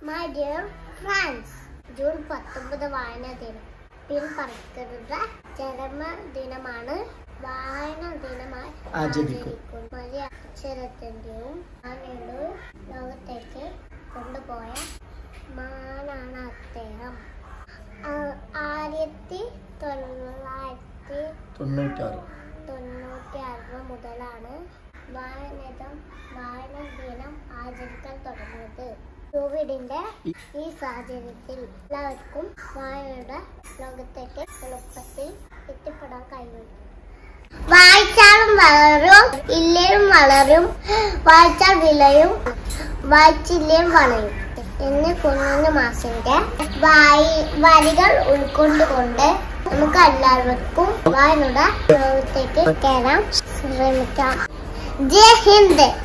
My dear friends June പത്തൊമ്പത് വായനാ ദിനം പിൻ പറക്കരുത് ജന്മദിനമാണ് വായനാ ദിനമായി ആചരിക്കും. ആചരിക്കും. വലിയ അക്ഷരത്തിന്റെയും ആനയുടെ ലോകത്തേക്ക് കൊണ്ടുപോയ മാനാണ് അദ്ദേഹം ആ- ആയിരത്തി തൊള്ളായിരത്തി തൊണ്ണൂറ്റാറ് തൊണ്ണൂറ്റി ആറ് മുതലാണ് വായനദം വായന ദിനം ആചരിക്കാൻ തുടങ്ങിയത് കോവിഡിന്റെ ഈ സാഹചര്യത്തിൽ എല്ലാവർക്കും വായനയുടെ ലോകത്തേക്ക് എളുപ്പത്തിൽ എത്തിപ്പെടാൻ കഴിയും വായിച്ചാലും വളരും ഇല്ലേലും വളരും വായിച്ചാൽ വിളയും വായിച്ചില്ലേയും വളയും എന്ന് കുഞ്ഞു മാസിന്റെ വായി വരികൾ ഉൾക്കൊണ്ടുകൊണ്ട് നമുക്ക് എല്ലാവർക്കും വായനയുടെ ലോകത്തേക്ക് കയറാൻ ശ്രമിക്കാം ജയ് ഹിന്ദ്